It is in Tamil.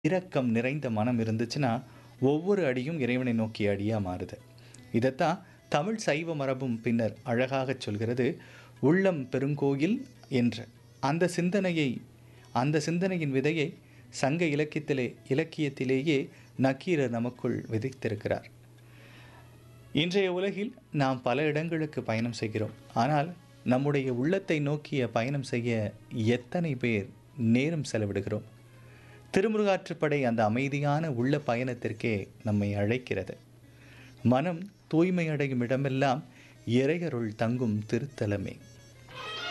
இரக்கம் நிறைந்த மனம் இருந்துச்சுன்னா ஒவ்வொரு அடியும் இறைவனை நோக்கிய அடியா மாறுது இதைத்தான் தமிழ் சைவ மரபும் பின்னர் அழகாகச் சொல்கிறது உள்ளம் பெருங்கோயில் என்ற அந்த சிந்தனையை அந்த சிந்தனையின் விதையை சங்க இலக்கியத்திலே இலக்கியத்திலேயே நக்கீரர் நமக்குள் விதைத்திருக்கிறார் இன்றைய உலகில் நாம் பல இடங்களுக்கு பயணம் செய்கிறோம் ஆனால் நம்முடைய உள்ளத்தை நோக்கிய பயணம் செய்ய எத்தனை பேர் நேரம் செலவிடுகிறோம் திருமுருகாற்றுப்படை அந்த அமைதியான உள்ள பயணத்திற்கே நம்மை அழைக்கிறது மனம் தூய்மையடையும் இடமெல்லாம் இறையருள் தங்கும் திருத்தலமே